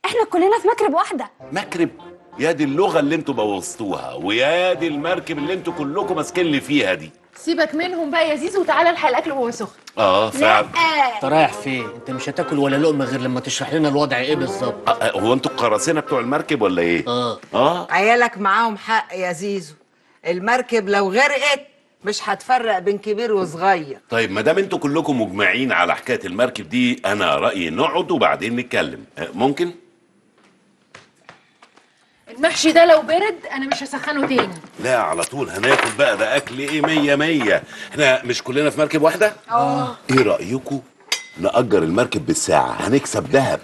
احنا كلنا في مكرب واحده مكرب يا دي اللغه اللي انتوا بوظتوها ويا دي المركب اللي انتوا كلكم ماسكين لي فيها دي سيبك منهم بقى يا زيزو وتعالى الحق الاكل وهو سخن اه فعلا انت رايح فين انت مش هتاكل ولا لقمه غير لما تشرح لنا الوضع ايه بالظبط آه، هو انتوا القراصنه بتوع المركب ولا ايه اه اه عيالك معاهم حق يا زيزو المركب لو غرقت مش هتفرق بين كبير وصغير طيب ما دام انتوا كلكم مجمعين على حكايه المركب دي انا رايي نقعد وبعدين نتكلم آه، ممكن المحشي ده لو برد انا مش هسخنه تاني لا على طول هناكل بقى ده اكل ايه مية مية احنا مش كلنا في مركب واحده اه ايه رايكم نأجر المركب بالساعه هنكسب ذهب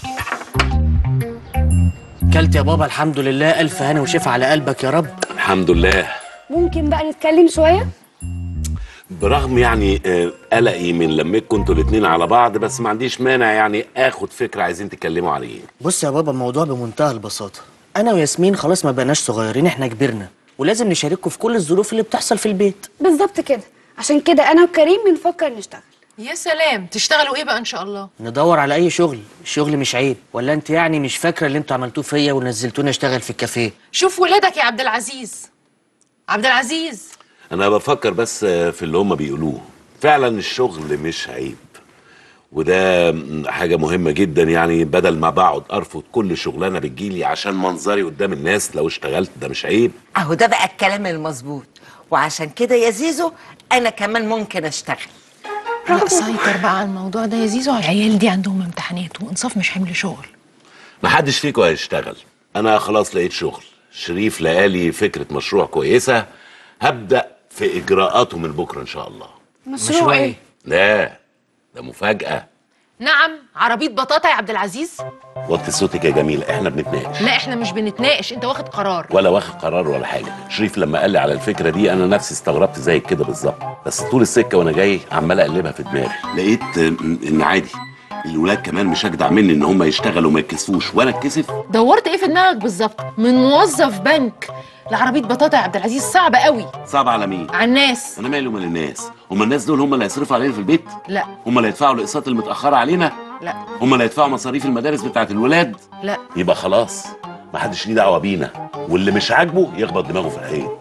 كلت يا بابا الحمد لله الف هنا وشفا على قلبك يا رب الحمد لله ممكن بقى نتكلم شويه برغم يعني آه، قلقي من لمتكم انتوا الاتنين على بعض بس ما عنديش مانع يعني اخد فكره عايزين تتكلموا على ايه بص يا بابا الموضوع بمنتهى البساطه انا وياسمين خلاص ما بقناش صغيرين احنا كبرنا ولازم نشارككم في كل الظروف اللي بتحصل في البيت بالظبط كده عشان كده انا وكريم بنفكر نشتغل يا سلام تشتغلوا ايه بقى ان شاء الله ندور على اي شغل الشغل مش عيب ولا انت يعني مش فاكره اللي انتوا عملتوه فيا ونزلتوني اشتغل في الكافيه شوف ولادك يا عبد العزيز عبد العزيز انا بفكر بس آه، في اللي هم بيقولوه فعلا الشغل مش عيب وده م- حاجة مهمة جدا يعني بدل ما بقعد ارفض كل شغلانة بتجيلي عشان منظري قدام الناس لو اشتغلت ده مش عيب اهو ده بقى الكلام المظبوط وعشان كده يا زيزو انا كمان ممكن اشتغل لا سيطر بقى على الموضوع ده يا زيزو العيال دي عندهم امتحانات وانصاف مش حمل شغل محدش فيكم هيشتغل انا خلاص لقيت شغل شريف لقالي فكرة مشروع كويسة هبدأ في اجراءاته من بكرة ان شاء الله مشروع ايه لا ده مفاجأة نعم عربيه بطاطا يا عبد العزيز وطي صوتك يا جميلة احنا بنتناقش لا احنا مش بنتناقش انت واخد قرار ولا واخد قرار ولا حاجه شريف لما قال لي على الفكره دي انا نفسي استغربت زي كده بالظبط بس طول السكه وانا جاي عمال اقلبها في دماغي لقيت ان عادي الولاد كمان مش اجدع مني ان هم يشتغلوا وما يتكسفوش وانا اتكسف دورت ايه في دماغك بالظبط من موظف بنك لعربيه بطاطا يا عبد العزيز صعبه قوي صعب على مين على الناس انا مالي ومال الناس هم الناس دول هم اللي هيصرفوا علينا في البيت لا هم اللي هيدفعوا الاقساط المتاخره علينا لا هم اللي هيدفعوا مصاريف المدارس بتاعت الولاد لا يبقى خلاص ما حدش ليه دعوه بينا واللي مش عاجبه يخبط دماغه في الحيط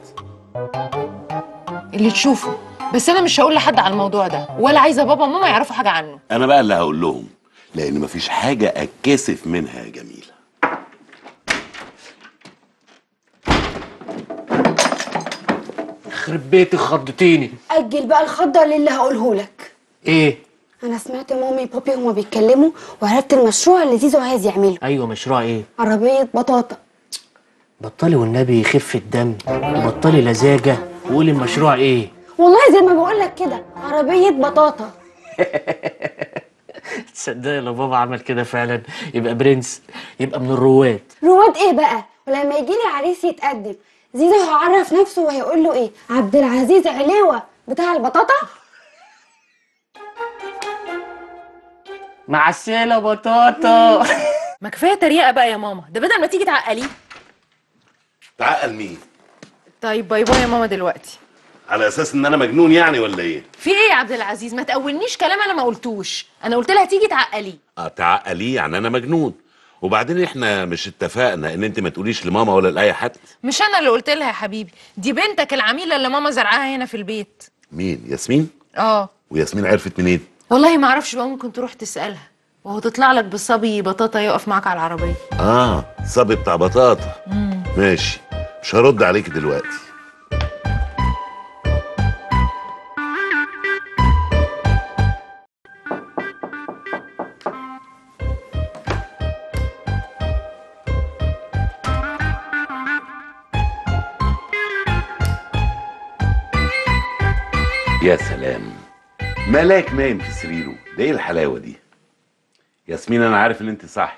اللي تشوفه بس انا مش هقول لحد على الموضوع ده ولا عايزه بابا وماما يعرفوا حاجه عنه انا بقى اللي هقول لهم لان مفيش حاجه اتكسف منها يا جميله يخرب بيتي خضتيني اجل بقى الخضه اللي هقوله لك ايه انا سمعت مامي وبابي هما بيتكلموا وعرفت المشروع اللي زيزو عايز يعمله ايوه مشروع ايه عربيه بطاطا بطلي والنبي يخف الدم وبطلي لزاجه وقولي المشروع ايه والله زي ما بقول لك كده عربيه بطاطا تصدقي لو بابا عمل كده فعلا يبقى برنس يبقى من الرواد رواد ايه بقى ولما يجي لي عريس يتقدم زيزو هيعرف نفسه وهيقول له ايه عبد العزيز علوه بتاع البطاطا مع السلامه بطاطا ما كفايه تريقه بقى يا ماما ده بدل ما تيجي تعقليه تعقل مين طيب باي باي يا ماما دلوقتي على اساس ان انا مجنون يعني ولا ايه في ايه يا عبد العزيز ما تقولنيش كلام انا ما قلتوش انا قلت لها تيجي تعقليه اه تعقليه يعني انا مجنون وبعدين احنا مش اتفقنا ان انت ما تقوليش لماما ولا لاي حد مش انا اللي قلت لها يا حبيبي دي بنتك العميله اللي ماما زرعاها هنا في البيت مين ياسمين اه وياسمين عرفت منين والله ما اعرفش بقى ممكن تروح تسالها وهو تطلع لك بالصبي بطاطا يقف معاك على العربيه اه صبي بتاع بطاطا ماشي مش هرد عليك دلوقتي يا سلام ملاك نايم في سريره ده ايه الحلاوه دي ياسمين انا عارف ان انت صاحي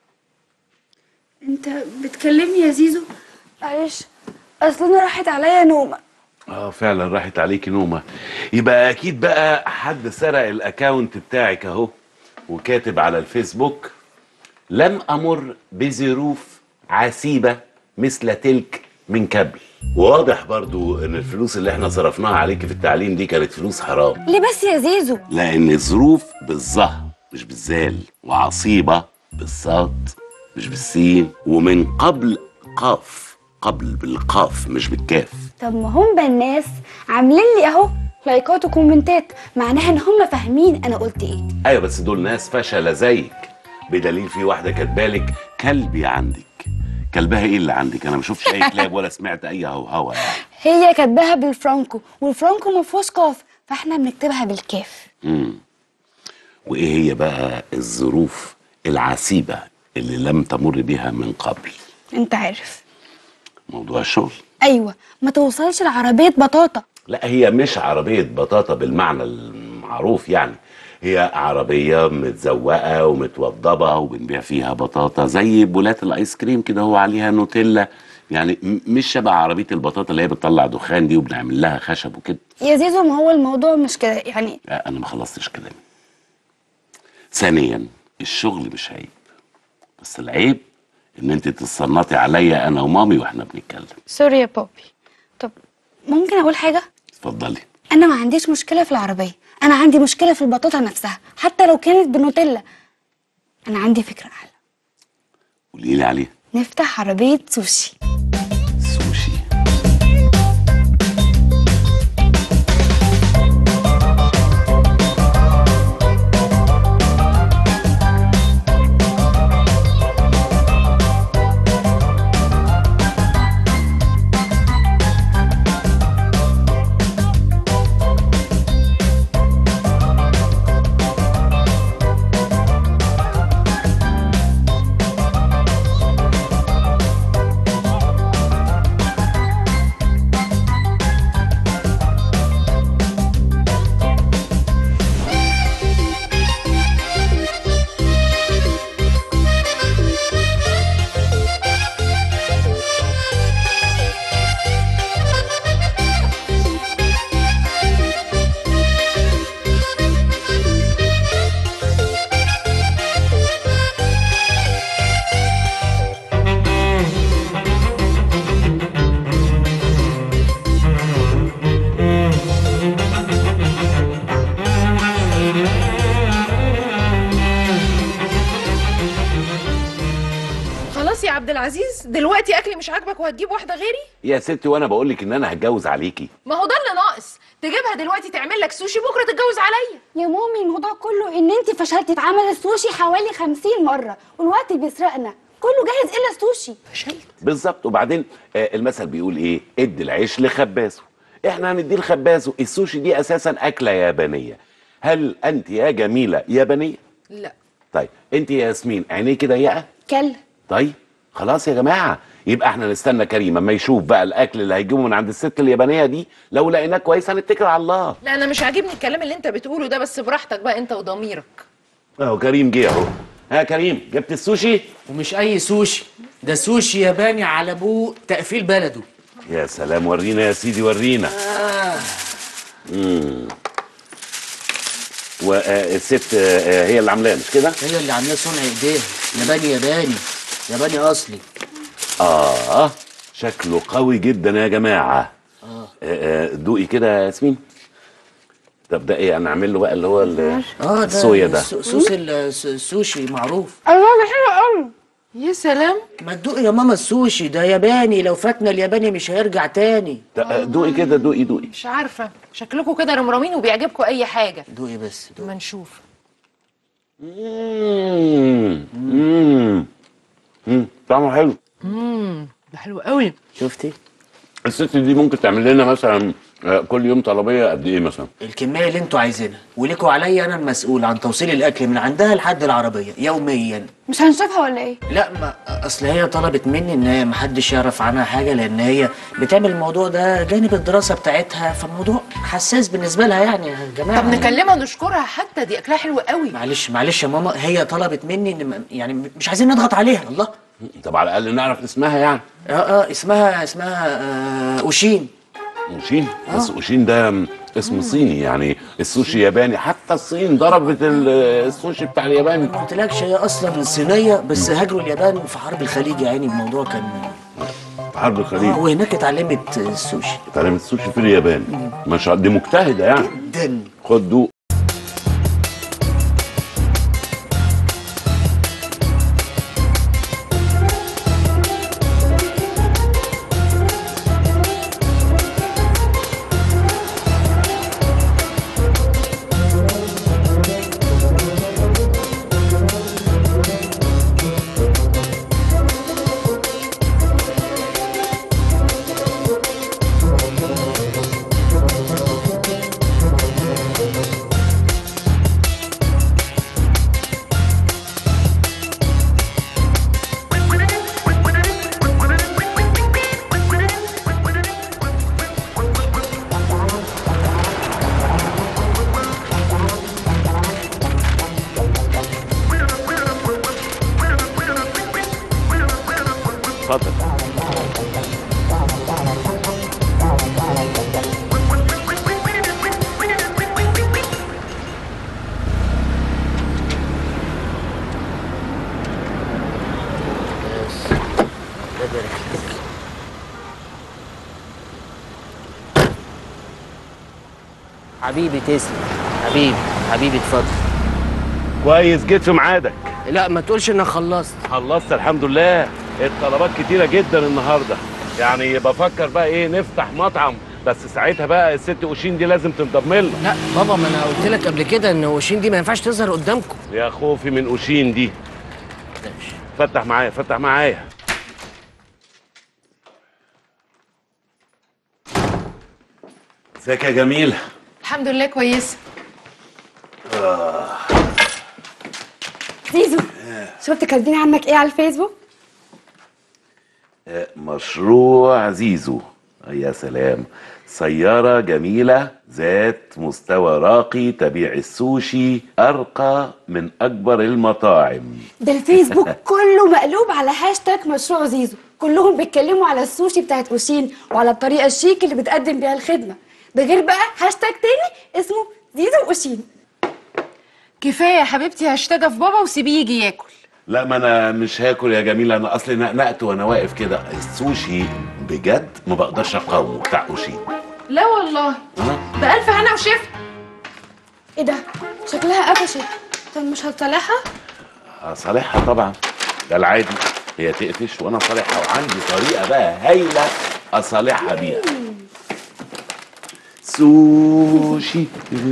انت بتكلمني يا زيزو معلش اصل انا راحت عليا نومه اه فعلا راحت عليكي نومه يبقى اكيد بقى حد سرق الاكاونت بتاعك اهو وكاتب على الفيسبوك لم امر بظروف عسيبه مثل تلك من قبل واضح برضو ان الفلوس اللي احنا صرفناها عليكي في التعليم دي كانت فلوس حرام ليه بس يا زيزو لان الظروف بالظه مش بالزال وعصيبه بالصاد مش بالسين ومن قبل قاف قبل بالقاف مش بالكاف طب ما هم بقى الناس عاملين لي اهو لايكات وكومنتات معناها ان هم فاهمين انا قلت ايه ايوه بس دول ناس فشلة زيك بدليل في واحده كاتبالك كلبي عندك كلبها ايه اللي عندك انا ما شفتش اي كلاب ولا سمعت اي هوهوه يعني هي كاتباها بالفرانكو والفرانكو ما فيهوش قاف فاحنا بنكتبها بالكاف امم وايه هي بقى الظروف العسيبه اللي لم تمر بها من قبل انت عارف موضوع الشغل ايوه ما توصلش لعربيه بطاطا لا هي مش عربية بطاطا بالمعنى المعروف يعني هي عربية متزوقة ومتوضبة وبنبيع فيها بطاطا زي بولات الايس كريم كده هو عليها نوتيلا يعني م- مش شبه عربية البطاطا اللي هي بتطلع دخان دي وبنعمل لها خشب وكده يا زيزو ما هو الموضوع مش كده يعني لا انا ما خلصتش كلامي ثانيا الشغل مش عيب بس العيب ان انت تتصنطي عليا انا ومامي واحنا بنتكلم سوري يا بابي طب ممكن اقول حاجه اتفضلي انا ما عنديش مشكله في العربيه انا عندي مشكله في البطاطا نفسها حتى لو كانت بنوتيلا انا عندي فكره احلى قولي لي عليها نفتح عربيه سوشي سوشي خلاص يا عبد العزيز دلوقتي اكلي مش عاجبك وهتجيب واحده غيري يا ستي وانا بقول لك ان انا هتجوز عليكي ما هو ده اللي ناقص تجيبها دلوقتي تعمل لك سوشي بكره تتجوز عليا يا مامي الموضوع كله ان انت فشلتي في عمل السوشي حوالي خمسين مره والوقت بيسرقنا كله جاهز الا السوشي فشلت بالظبط وبعدين آه، المثل بيقول ايه ادي العيش لخبازه احنا هنديه لخبازه السوشي دي اساسا اكله يابانيه هل انت يا جميله يابانيه لا طيب انت يا ياسمين عينيكي ضيقه كلا طيب خلاص يا جماعه يبقى احنا نستنى كريم اما يشوف بقى الاكل اللي هيجيبه من عند الست اليابانيه دي لو لقيناه كويس هنتكل على الله لا انا مش عاجبني الكلام اللي انت بتقوله ده بس براحتك بقى انت وضميرك اهو كريم جه اهو ها كريم جبت السوشي ومش اي سوشي ده سوشي ياباني على ابوه تقفيل بلده يا سلام ورينا يا سيدي ورينا امم والست هي اللي عاملاه مش كده هي اللي عاملاه صنع ايديها ياباني ياباني ياباني اصلي اه شكله قوي جدا يا جماعه اه آه، آه، دوقي كده يا ياسمين طب ده ايه انا اعمل له بقى اللي هو ال- اه ده الصويا ده السو- صوص ال- الس- السوشي معروف الله ده حلو قوي يا سلام ما تدوقي يا ماما السوشي ده ياباني لو فاتنا الياباني مش هيرجع تاني ط- آه، دوقي كده دوقي دوقي مش عارفه شكلكم كده رمرامين وبيعجبكم اي حاجه دوقي بس دوقي ما نشوف مم. مم. مم. طعمه حلو امم ده حلو قوي شفتي الست دي ممكن تعمل لنا مثلا آه، كل يوم طلبيه قد ايه مثلا الكميه اللي انتوا عايزينها وليكوا عليا انا المسؤول عن توصيل الاكل من عندها لحد العربيه يوميا مش هنشوفها ولا ايه لا ما اصل هي طلبت مني ان هي محدش يعرف عنها حاجه لان هي بتعمل الموضوع ده جانب الدراسه بتاعتها فالموضوع حساس بالنسبه لها يعني يا جماعه طب نكلمها نشكرها حتى دي اكلها حلو قوي معلش معلش يا ماما هي طلبت مني ان م- يعني مش عايزين نضغط عليها الله طب على الاقل نعرف اسمها يعني اه اه اسمها اسمها آه اوشين اوشين بس اوشين ده م- اسم صيني يعني السوشي ياباني حتى الصين ضربت ال- السوشي بتاع اليابان ما قلتلكش هي اصلا صينيه بس هاجروا اليابان في حرب الخليج يعني الموضوع كان في حرب الخليج وهناك اتعلمت السوشي اتعلمت السوشي في اليابان ما شاء دي مجتهده يعني جدا خد دوق اتفضل الله يبارك فيك حبيبي تسلم حبيبي حبيبي اتفضل كويس جيت في ميعادك لا ما تقولش انك خلصت خلصت الحمد لله الطلبات كتيرة جدا النهارده يعني بفكر بقى ايه نفتح مطعم بس ساعتها بقى الست اوشين دي لازم تنضم لنا لا بابا ما انا قلت لك قبل كده ان وشين دي ما ينفعش تظهر قدامكم يا خوفي من اوشين دي فتح معايا فتح معايا ازيك يا جميلة الحمد لله كويسه زيزو شفت كاتبين عنك ايه على الفيسبوك مشروع زيزو يا سلام سيارة جميلة ذات مستوى راقي تبيع السوشي أرقى من أكبر المطاعم ده الفيسبوك كله مقلوب على هاشتاج مشروع زيزو كلهم بيتكلموا على السوشي بتاعت اوشين وعلى الطريقه الشيك اللي بتقدم بيها الخدمه ده غير بقى هاشتاج تاني اسمه زيزو اوشين كفايه يا حبيبتي هشتغل في بابا وسيبيه يجي ياكل لا ما أنا مش هاكل يا جميلة أنا أصلي نقنقت وأنا واقف كده السوشي بجد ما بقدرش أقاومه بتاع أوشين لا والله ده الف هنا وشفا ايه ده شكلها قفشت طب مش هتصالحها أصالحها طبعا ده العادي هي تقفش وأنا صالحها وعندي طريقة بقى هايلة أصالحها بيها سوشي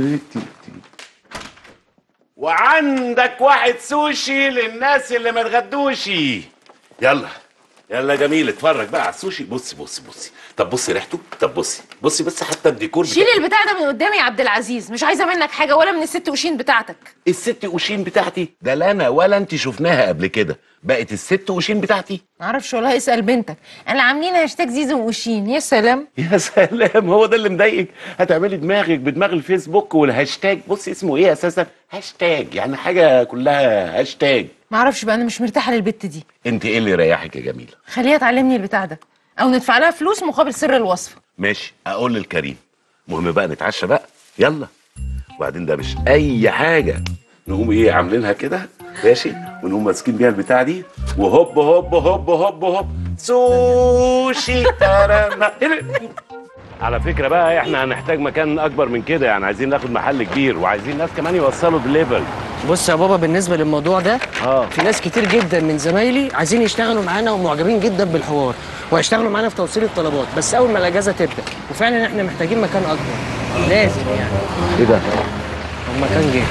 وعندك واحد سوشي للناس اللي ما اتغدوش يلا يلا يا جميل اتفرج بقى على السوشي بصي بصي بصي طب بصي ريحته طب بصي بصي بس حتى الديكور شيل بتاع البتاع ده من قدامي يا عبد العزيز مش عايزه منك حاجه ولا من الست وشين بتاعتك الست اوشين بتاعتي ده لا انا ولا انت شفناها قبل كده بقت الست اوشين بتاعتي معرفش والله اسال بنتك انا عاملين هاشتاج زيزو وشين يا سلام يا سلام هو ده اللي مضايقك هتعملي دماغك بدماغ الفيسبوك والهاشتاج بصي اسمه ايه اساسا هاشتاج يعني حاجه كلها هاشتاج معرفش بقى انا مش مرتاحه للبت دي انت ايه اللي يريحك يا جميله خليها تعلمني البتاع ده او ندفع لها فلوس مقابل سر الوصفه ماشي اقول للكريم المهم بقى نتعشى بقى يلا وبعدين ده مش اي حاجه نقوم ايه عاملينها كده ماشي ونقوم ماسكين بيها البتاع دي وهوب هوب هوب هوب هوب سوشي تارانا على فكره بقى احنا هنحتاج مكان اكبر من كده يعني عايزين ناخد محل كبير وعايزين ناس كمان يوصلوا دليفري بص يا بابا بالنسبه للموضوع ده اه في ناس كتير جدا من زمايلي عايزين يشتغلوا معانا ومعجبين جدا بالحوار وهيشتغلوا معانا في توصيل الطلبات بس اول ما الاجازه تبدا وفعلا احنا محتاجين مكان اكبر لازم يعني ايه ده المكان جه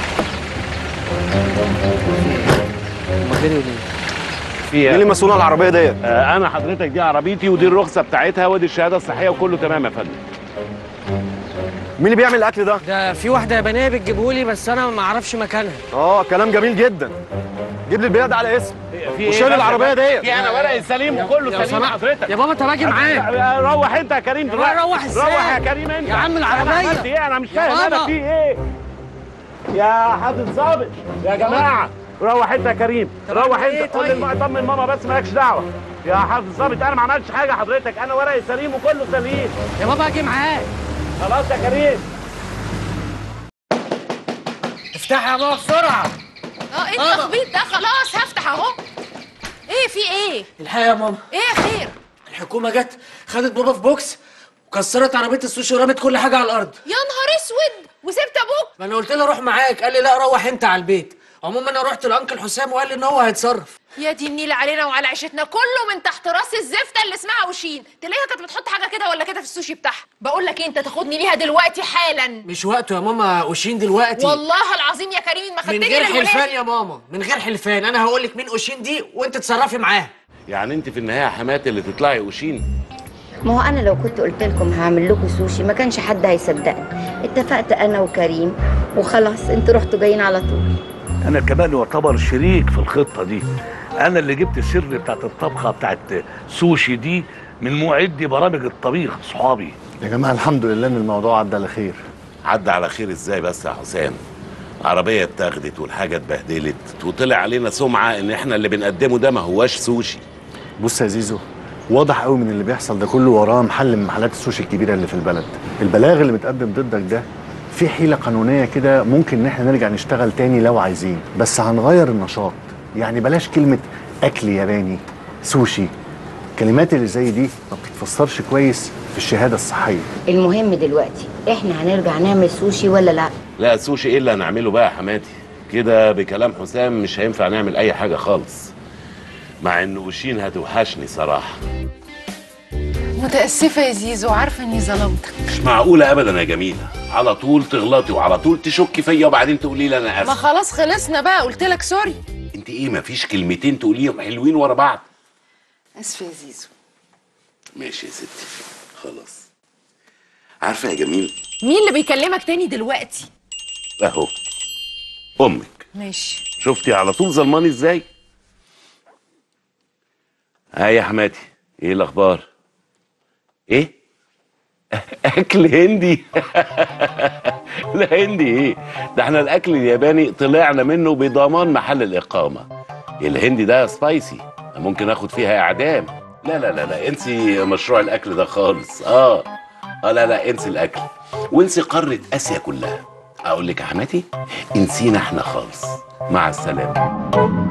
هما جريوا ليه؟ في مين اللي مسؤول عن العربيه ديت؟ آه انا حضرتك دي عربيتي ودي الرخصه بتاعتها ودي الشهاده الصحيه وكله تمام يا فندم مين اللي بيعمل الاكل ده؟ ده في واحده يابانيه بتجيبهولي بس انا ما اعرفش مكانها اه كلام جميل جدا جيب لي البيض ده على اسم في وشيل العربيه ديت في انا ورقي سليم وكله لو سليم سمحت. حضرتك يا بابا طب اجي معاك روح انت يا كريم دلوقتي روح ازاي؟ روح يا كريم انت يا عم أنا العربية. عملت ايه انا مش يا فاهم انا بابا. في ايه يا حاطط ظابط يا جماعه روح انت يا كريم طب روح أعمل إيه انت قول طيب؟ للم- طمن ماما بس مالكش دعوه يا حافظ ظابط انا ما عملتش حاجه حضرتك انا ورقي سليم وكله سليم يا بابا اجي معاك خلاص يا كريم افتح يا بابا بسرعه اه ايه التخبيط ده خلاص هفتح اهو ايه في ايه الحقيقه يا ماما ايه خير الحكومه جت خدت بابا في بوكس وكسرت عربيه السوشي ورمت كل حاجه على الارض يا نهار اسود وسبت ابوك ما انا قلت له روح معاك قال لي لا روح انت على البيت عموما انا رحت لانكل حسام وقال لي ان هو هيتصرف يا دي النيل علينا وعلى عيشتنا كله من تحت راس الزفته اللي اسمها وشين تلاقيها كانت بتحط حاجه كده ولا كده في السوشي بتاعها بقول لك ايه انت تاخدني ليها دلوقتي حالا مش وقته يا ماما وشين دلوقتي والله العظيم يا كريم ما من خدتني غير للولاد. حلفان يا ماما من غير حلفان انا هقول لك مين اوشين دي وانت تتصرفي معاها يعني انت في النهايه يا حماتي اللي تطلعي اوشين ما هو انا لو كنت قلت لكم هعمل لكم سوشي ما كانش حد هيصدقني اتفقت انا وكريم وخلاص انتوا رحتوا جايين على طول انا كمان يعتبر شريك في الخطه دي انا اللي جبت السر بتاعت الطبخه بتاعت سوشي دي من معدي برامج الطبيخ صحابي يا جماعه الحمد لله ان الموضوع عدى على خير عدى على خير ازاي بس يا حسام عربية اتاخدت والحاجة اتبهدلت وطلع علينا سمعة ان احنا اللي بنقدمه ده ما هواش سوشي بص يا زيزو واضح قوي من اللي بيحصل ده كله وراه محل من محلات السوشي الكبيره اللي في البلد البلاغ اللي متقدم ضدك ده في حيله قانونيه كده ممكن ان احنا نرجع نشتغل تاني لو عايزين بس هنغير النشاط يعني بلاش كلمه اكل ياباني سوشي الكلمات اللي زي دي ما بتتفسرش كويس في الشهاده الصحيه المهم دلوقتي احنا هنرجع نعمل سوشي ولا لا لا سوشي ايه اللي هنعمله بقى يا حماتي كده بكلام حسام مش هينفع نعمل اي حاجه خالص مع ان وشين هتوحشني صراحه متاسفه يا زيزو عارفه اني ظلمتك مش معقوله ابدا يا جميله على طول تغلطي وعلى طول تشكي فيا وبعدين تقولي لي انا ما اسف خلاص خلصنا بقى قلت لك سوري انت ايه مفيش كلمتين تقوليهم حلوين ورا بعض اسفه يا زيزو ماشي يا ستي خلاص عارفه يا جميل مين اللي بيكلمك تاني دلوقتي اهو امك ماشي شفتي على طول ظلماني ازاي ها يا حماتي ايه الاخبار ايه اكل هندي لا هندي ايه ده احنا الاكل الياباني طلعنا منه بضمان محل الاقامه الهندي ده سبايسي ممكن اخد فيها اعدام لا لا لا لا انسي مشروع الاكل ده خالص اه اه لا لا انسي الاكل وانسي قاره اسيا كلها اقول لك يا حماتي انسينا احنا خالص مع السلامه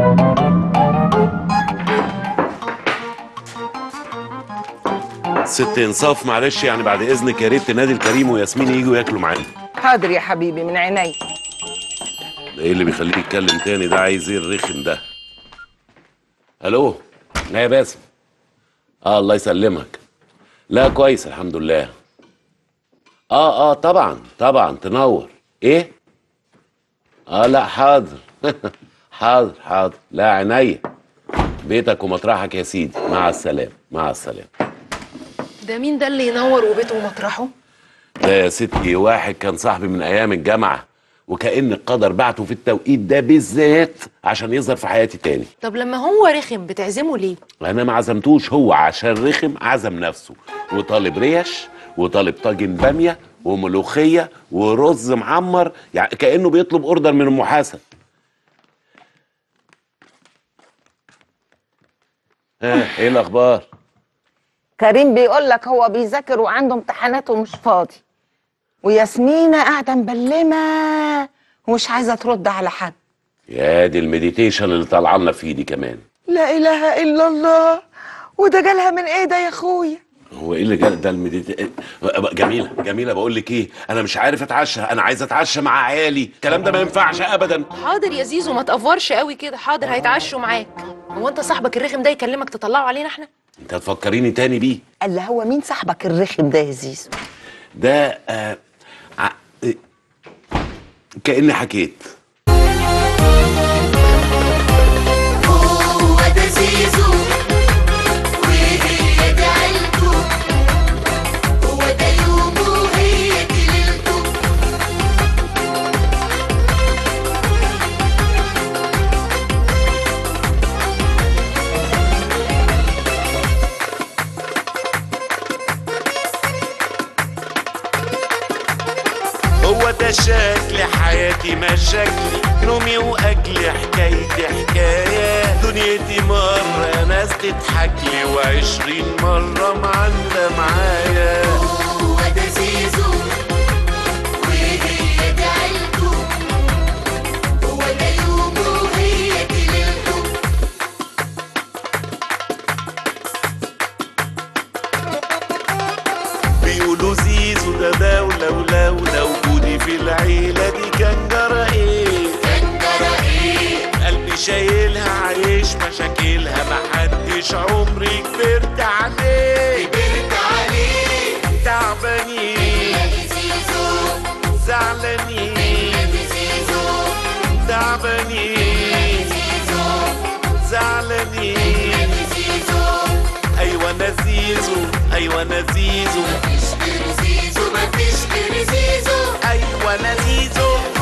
ست انصاف معلش يعني بعد اذنك يا ريت تنادي الكريم وياسمين يجوا ياكلوا معانا حاضر يا حبيبي من عيني ده ايه اللي بيخليه يتكلم تاني ده عايز ايه الرخم ده الو لا يا باسم اه الله يسلمك لا كويس الحمد لله اه اه طبعا طبعا تنور ايه اه لا حاضر حاضر حاضر لا عينيا بيتك ومطرحك يا سيدي مع السلامه مع السلامه ده مين ده اللي ينور وبيته ومطرحه ده يا ستي واحد كان صاحبي من ايام الجامعه وكأن القدر بعته في التوقيت ده بالذات عشان يظهر في حياتي تاني طب لما هو رخم بتعزمه ليه انا ما عزمتوش هو عشان رخم عزم نفسه وطالب ريش وطالب طاجن باميه وملوخيه ورز معمر يعني كانه بيطلب اوردر من ام حسن ها ايه الاخبار كريم بيقول لك هو بيذاكر وعنده امتحانات ومش فاضي وياسمينة قاعدة مبلمة ومش عايزة ترد على حد يا دي المديتيشن اللي طالعه لنا فيه دي كمان لا إله إلا الله وده جالها من إيه ده يا أخويا هو ايه اللي جال ده المديت جميله جميله بقول لك ايه انا مش عارف اتعشى انا عايز اتعشى مع عيالي الكلام ده ما ينفعش ابدا حاضر يا زيزو ما تقفرش قوي كده حاضر هيتعشوا معاك هو انت صاحبك الرخم ده يكلمك تطلعه علينا احنا انت هتفكريني تاني بيه قال له هو مين صاحبك الرخم ده يا زيزو ده آه ع- آه، كاني حكيت هو ده زيزو وهي دي عيلته هو ده يومه وهي دي ليلته هو ده شكل حياتي مشاكلي نومي واكلي حكايتي حكايه دنيتي مره ناس تضحك لي وعشرين مره معلقه معايا هو ده زيزو وهي دي عيلته هو ده يومه وهي دي ليلته بيقولوا زيزو ده دولة ولولا وجودي في العيلة دي كان جرى ايه كان جرى ايه قلبي شايلها عايش مشاكلها محدش عمري كبرت عليه كبرت عليه تعبانين يا دي زيزو زعلانين يا دي زيزو تعبانين زيزو زعلانين يا دي زيزو ايوه انا زيزو ايوه انا زيزو مفيش غير زيزو مفيش غير زيزو ايوه انا زيزو